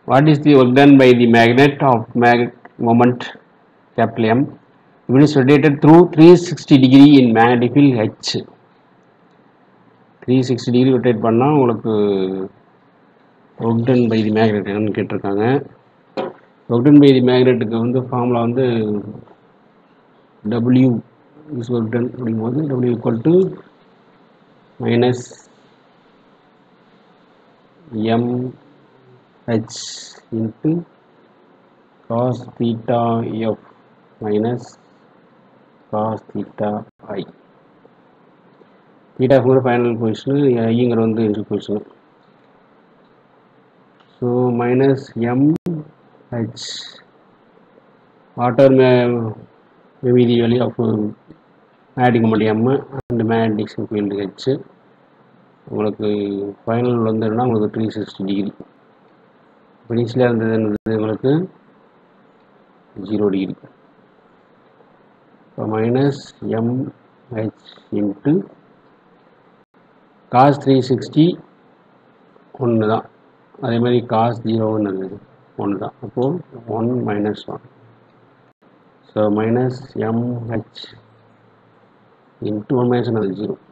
what is the work done by the magnet of magnet moment capital M when is rotated through 360 degree in magnetic field H 360 degree rotate பண்ணால் உங்களுக்கு work done by the magnet என்னன்னு கேட்டிருக்காங்க work done by the மேக்னெட்டுக்கு வந்து formula வந்து W is work done அப்படிங்கும்போது W equal to minus M H into cos theta F minus cos theta I theta கூட final position ஐங்கிற வந்து இன்ட்ரு position so minus M H water may maybe the value of magnetic moment M and magnetic field H உங்களுக்கு final வந்துன்னா உங்களுக்கு three sixty degree ஃபினிஷில் இருந்தது என்னது உங்களுக்கு ஜீரோ டிகிரி இப்போ minus M H into cos three sixty ஒன்று தான் அதே மாதிரி காஸ் ஜீரோன்னு இருக்குது ஒன்று தான் அப்போது one minus one so minus MH into one minus அது ஜீரோ